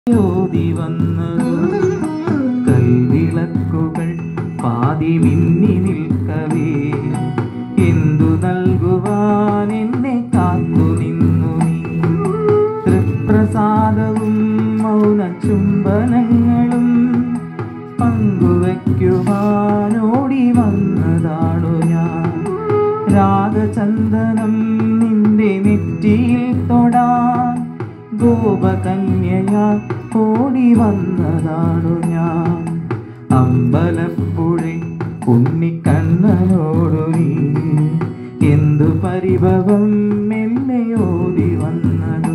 ഓതി വന്നതു കൽവിളക്കുകൾ പാതി മിന്നി നിൽക്കവേ എന്തു നൽകുവാൻ എന്നെ കാത്തു നിന്നു നീ തൃപ്രസാദവും മൗന ചുംബനങ്ങളും പങ്കുവയ്ക്കുവാനോടി വന്നതാണു ഞാൻ രാഗചന്ദനം നിന്റെ നെറ്റിയിൽ തൊടാൻ ഗോപകന്യയാ ഓടി വന്നതാണു ഞാൻ അമ്പലപ്പുഴ ഉണ്ണിക്കണ്ണനോടു നീ എന്തു പരിഭവം മെല്ലെ ഓടി വന്നതോ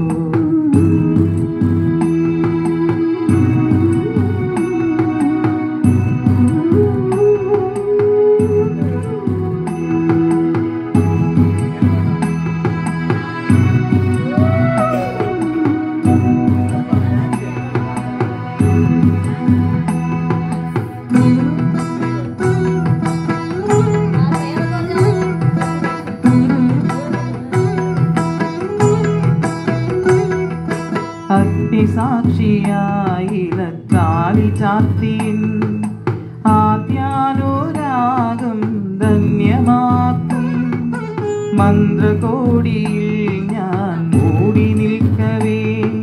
അഗ്നിസാക്ഷിയായിലക്കാലി ചാത്തിൻ ആദ്യാനുരാഗം ധന്യമാക്കും മന്ത്രകോടിയിൽ ഞാൻ മൂടി നിൽക്കവേ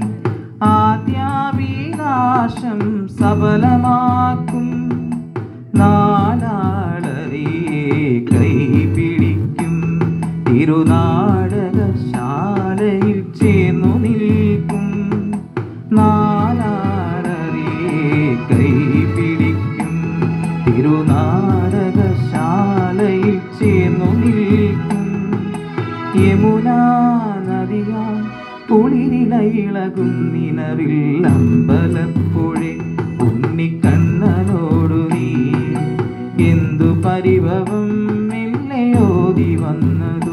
ആദ്യാഭിലാഷം സഫലമാക്കും നാലാളറിയെ കൈ പിടിക്കും തിരുനാടകശാലയിൽ ചേർന്നു നിൽക്കും നാലാളറിയെ കൈ പിടിക്കും തിരുനാടകശാലയിൽ ചേർന്നു നിൽക്കും യമുനാ നദിയാ കുളിരിലയിളകും നിലവിൽ അമ്പലപ്പുഴ ഉണ്ണിക്കണ്ണനോടു നീ എന്തു പരിഭവം മെല്ലയോതി വന്നതോ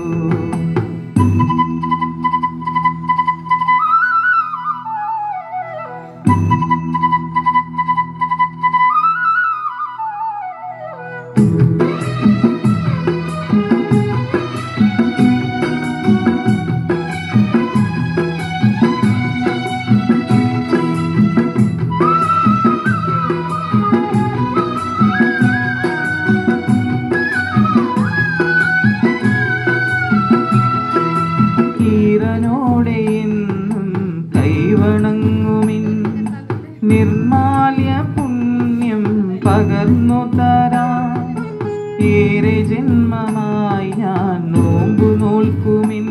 ഈറനോടെ എന്നും കൈവണങ്ങുമിൻ നിർമാല്യ പുണ്യം പകർന്നു തരാം ഏറെ ജന്മമായി ഞാൻ നോമ്പു നോൽക്കുമിൻ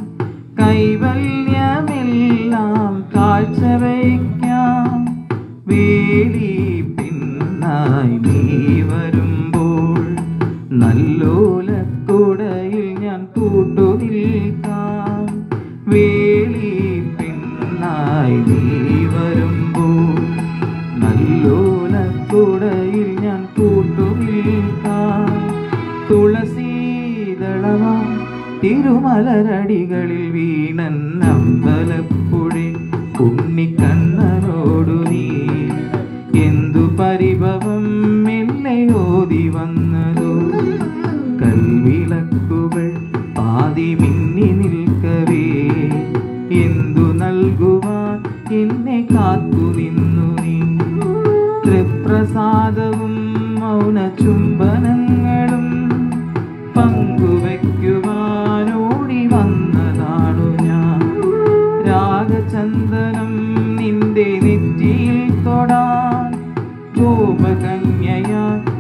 കൈവല്യമെല്ലാം കാഴ്ചവയ്ക്കാം വേലി പിന്നായി നീ വരുമ്പോൾ നല്ലോലക്കുടയിൽ ഞാൻ കൂട്ടു നിൽക്കാം വേലി പിന്നായി നീ വരുമ്പോൾ നല്ലോലക്കുടയിൽ ഞാൻ കൂട്ടു നിൽക്കാം തുളസീതളമാ തിരുമലരടികളിൽ വീണൻ അമ്പലപ്പുഴ ഉണ്ണിക്കണ്ണനോടു നീ എന്തു പരിഭവം മെല്ലയോതി വന്നതോ കൽവിളക്കുകൾ പാതി മിന്നി നിൽക്കവേ എന്തു നൽകുവാൻ എന്നെ കാത്തു നിന്നു നീ തൃപ്രസാദവും മൗന ചുംബനങ്ങളും പങ്കുവയ്ക്കുവാനോടി വന്നതാണു ഞാൻ രാഗചന്ദനം നിന്റെ നെറ്റിയിൽ തൊടാൻ ഗോപകന്യയാ